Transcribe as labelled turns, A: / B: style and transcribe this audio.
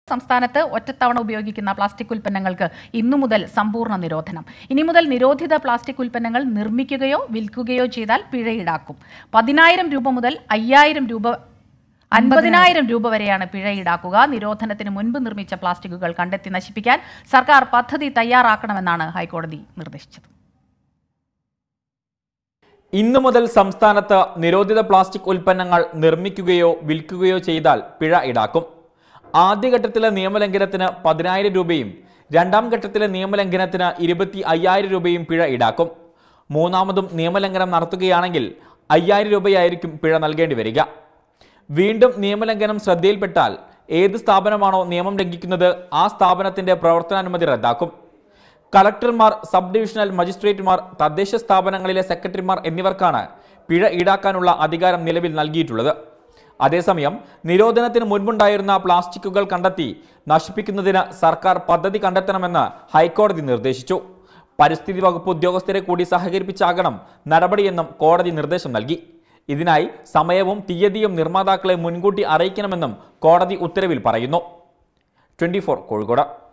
A: സംസ്ഥാനത്ത് ഒറ്റത്തവണ ഉപയോഗിക്കുന്ന പ്ലാസ്റ്റിക് ഉൽപ്പന്നങ്ങൾക്ക് ഇന്നു മുതൽ സമ്പൂർണ്ണ നിരോധനം ഇനി മുതൽ നിരോധിത പ്ലാസ്റ്റിക് ഉൽപ്പന്നങ്ങൾ നിർമ്മിക്കുകയോ വിൽക്കുകയോ ചെയ്താൽ പിഴ ഈടാക്കും പതിനായിരം രൂപ മുതൽ അയ്യായിരം രൂപ അൻപതിനായിരം രൂപ വരെയാണ് പിഴ ഈടാക്കുക നിരോധനത്തിന് മുൻപ് നിർമ്മിച്ച പ്ലാസ്റ്റിക്കുകൾ കണ്ടെത്തി നശിപ്പിക്കാൻ സർക്കാർ പദ്ധതി തയ്യാറാക്കണമെന്നാണ് ഹൈക്കോടതി നിർദ്ദേശിച്ചത്
B: ഇന്നു മുതൽ സംസ്ഥാനത്ത് നിരോധിത പ്ലാസ്റ്റിക് ഉൽപ്പന്നങ്ങൾ നിർമ്മിക്കുകയോ വിൽക്കുകയോ ചെയ്താൽ പിഴ ഈടാക്കും ആദ്യഘട്ടത്തിലെ നിയമലംഘനത്തിന് പതിനായിരം രൂപയും രണ്ടാം ഘട്ടത്തിലെ നിയമലംഘനത്തിന് ഇരുപത്തി അയ്യായിരം രൂപയും പിഴ ഈടാക്കും മൂന്നാമതും നിയമലംഘനം നടത്തുകയാണെങ്കിൽ അയ്യായിരം രൂപയായിരിക്കും പിഴ നൽകേണ്ടി വരിക വീണ്ടും നിയമലംഘനം ശ്രദ്ധയിൽപ്പെട്ടാൽ ഏത് സ്ഥാപനമാണോ നിയമം ലംഘിക്കുന്നത് ആ സ്ഥാപനത്തിന്റെ പ്രവർത്തനാനുമതി റദ്ദാക്കും കളക്ടർമാർ സബ് ഡിവിഷണൽ മജിസ്ട്രേറ്റുമാർ തദ്ദേശ സ്ഥാപനങ്ങളിലെ സെക്രട്ടറിമാർ എന്നിവർക്കാണ് പിഴ ഈടാക്കാനുള്ള അധികാരം നിലവിൽ നൽകിയിട്ടുള്ളത് അതേസമയം നിരോധനത്തിന് മുൻപുണ്ടായിരുന്ന പ്ലാസ്റ്റിക്കുകൾ കണ്ടെത്തി നശിപ്പിക്കുന്നതിന് സർക്കാർ പദ്ധതി കണ്ടെത്തണമെന്ന് ഹൈക്കോടതി നിർദ്ദേശിച്ചു പരിസ്ഥിതി വകുപ്പ് ഉദ്യോഗസ്ഥരെ കൂടി സഹകരിപ്പിച്ചാകണം നടപടിയെന്നും കോടതി നിർദ്ദേശം നൽകി ഇതിനായി സമയവും തീയതിയും നിർമ്മാതാക്കളെ മുൻകൂട്ടി അറിയിക്കണമെന്നും കോടതി ഉത്തരവിൽ പറയുന്നു ട്വന്റി കോഴിക്കോട്